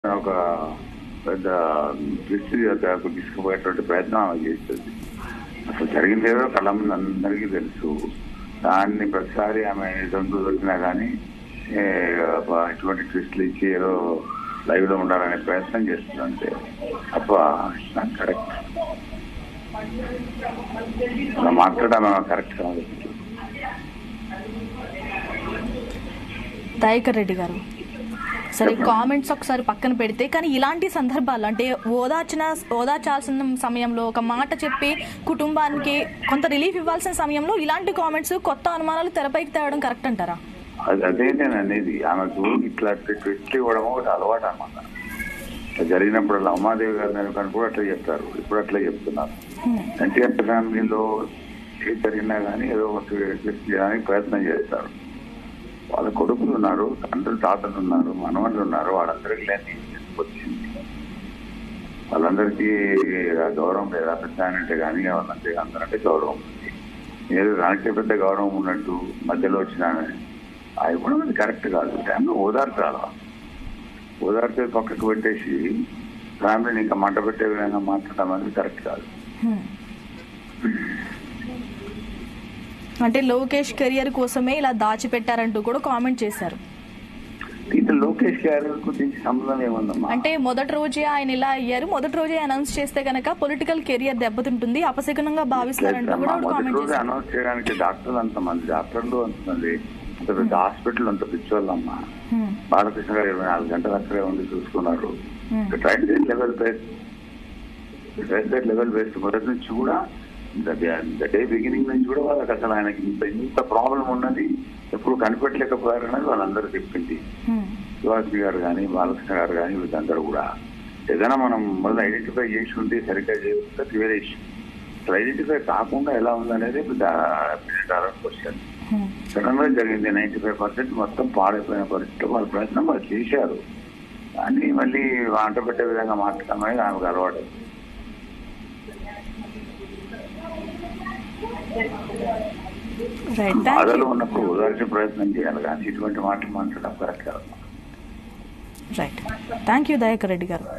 ఒక పెద్ద దృష్టి యొక్క తీసుకుపోయేటువంటి ప్రయత్నం ఆమె చేస్తుంది అసలు జరిగింది ఏదో కళ్ళ ముందు అందరికీ తెలుసు దాన్ని ప్రతిసారి ఆమె దొంగలు దొరికినా కానీ ఏ, అబ్బా, ఇటువంటి ట్విస్ట్లు ఇచ్చి ఏదో లైవ్ లో ఉండాలనే ప్రయత్నం చేస్తుంది అంతే అప్ప నాకు కరెక్ట్ అలా మాట్లాడడం కరెక్ట్ కాదు దయాకర్ రెడ్డి గారు సరే కామెంట్స్ ఒకసారి పక్కన పెడితే కానీ ఇలాంటి సందర్భాలు అంటే ఓదార్చిన ఓదార్చాల్సిన సమయంలో ఒక మాట చెప్పి కుటుంబానికి కొంత రిలీఫ్ ఇవ్వాల్సిన సమయంలో ఇలాంటి కామెంట్స్ కొత్త అనుమానాలు తెరపైకి తేవడం కరెక్ట్ అంటారా అది అదే నేను అనేది ఆమెకు ఇట్లా ట్విట్లు ఇవ్వడం ఒకటి అలవాటు అనమాట ఇట్లా జరిగినప్పుడు ఉమాదేవి గారు నేను కనుక కూడా అట్లా చెప్తారు ఇప్పుడు అట్లా చెప్తున్నారు ఎన్టీఆర్ ఫ్యామిలీలో ఏది జరిగినా కానీ ఏదో ఒకటి ట్విస్ట్ చేయడానికి ప్రయత్నం చేస్తారు వాళ్ళ కొడుకులు ఉన్నారు తండ్రులు తాతలు ఉన్నారు మనవళ్ళు ఉన్నారు వాళ్ళందరికీ లేని వచ్చింది వాళ్ళందరికీ ఆ గౌరవం లేదా పెద్ద అంటే కానీ వాళ్ళంటే అందరంటే గౌరవం ఉంది ఏదో దానికే పెద్ద గౌరవం ఉన్నట్టు మధ్యలో వచ్చిన ఆమె, అది కూడా అది కరెక్ట్ కాదు ఈ టైంలో ఓదార్చాలి ఓదార్చే పక్కకు పెట్టేసి ఫ్యామిలీని ఇంకా మంట పెట్టే విధంగా మాట్లాడడం అనేది కరెక్ట్ కాదు హ్మ్. అంటే లోకేష్ కెరియర్ కోసమే ఇలా దాచిపెట్టారంటూ కూడా కామెంట్ చేశారు దీంట్లో లోకేష్ గారికి దీనికి సంబంధం ఏముందమ్మా అంటే మొదటి రోజే ఆయన ఇలా అయ్యారు మొదటి రోజే అనౌన్స్ చేస్తే కనుక పొలిటికల్ కెరియర్ దెబ్బతింటుంది అపశకునంగా భావిస్తారంటూ కూడా మొదటి కామెంట్ రోజు చేశారు అనౌన్స్ చేయడానికి డాక్టర్లు అంతమంది డాక్టర్లు అంతమంది అంత పెద్ద హాస్పిటల్ అంత పిచ్చోళ్ళమ్మా హ్మ్. బాలకృష్ణ గారు ఇరవై నాలుగు గంటలు అక్కడే ఉండి చూసుకున్నారు Hmm. Train gate level based train gate level based మొదటి నుంచి కూడా డే బిగినింగ్ నుంచి కూడా వాళ్ళకి అసలు ఆయనకి ఇంత ఇంత ప్రాబ్లం ఉన్నది ఎప్పుడు కనిపెట్టలేకపోయారు అనేది వాళ్ళందరూ చెప్పింది హ్మ్. శివాజీ గారు కానీ బాలకృష్ణ గారు కానీ వీళ్ళందరూ కూడా ఏదైనా మనం మొదలు ఐడెంటిఫై చేసి ఉంటే సరిగ్గా చేస్తే వేరే ఇష్యూ అసలు ఐడెంటిఫై కాకుండా ఎలా ఉందనేది క్వశ్చన్ హ్మ్. సడన్ గా జరిగింది నైన్టీ ఫైవ్ పర్సెంట్ మొత్తం పాడైపోయిన పరిస్థితి వాళ్ళ ప్రయత్నం వాళ్ళు చేశారు కానీ మళ్ళీ వంట పెట్టే విధంగా మాట్లాడడం అనేది ఆమెకు అలవాటు రైట్ థ్యాంక్ బాధలో యూ ఉన్నప్పుడు ఓదార్చే ప్రయత్నం చేయాలి కానీ ఇటువంటి మాటలు మాట్లాడడం కరెక్ట్ కాదు right thank you Dayakar Reddy గారు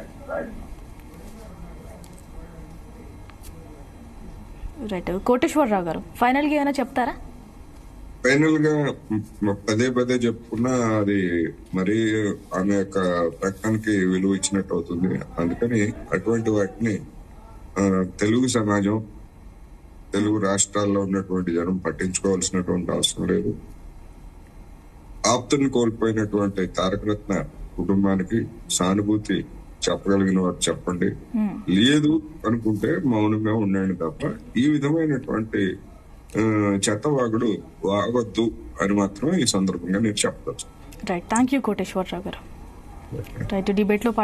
రైట్ కోటేశ్వరరావు గారు ఫైనల్గా ఏమైనా చెప్తారా ఫైనల్ గా మ- పదే పదే చెప్పుకున్నా అది మరీ ఆమె యొక్క ప్రకటనకి విలువ ఇచ్చినట్టు అవుతుంది అందుకని అటువంటి వాటిని ఆ, తెలుగు సమాజం తెలుగు రాష్ట్రాల్లో ఉన్నటువంటి జనం పట్టించుకోవాల్సినటువంటి అవసరం లేదు ఆప్తుని కోల్పోయినటువంటి తారకరత్న కుటుంబానికి సానుభూతి చెప్పగలిగిన వారు చెప్పండి Hmm. లేదు అనుకుంటే మౌనంగా ఉండండి తప్ప ఈ విధమైనటువంటి ఆ, చెత్తవాగుడు వాగొద్దు అని మాత్రమే ఈ సందర్భంగా నేను చెప్పవచ్చు రైట్ థ్యాంక్ యూ కోటేశ్వరరావు గారు రైట్ డిబేట్లో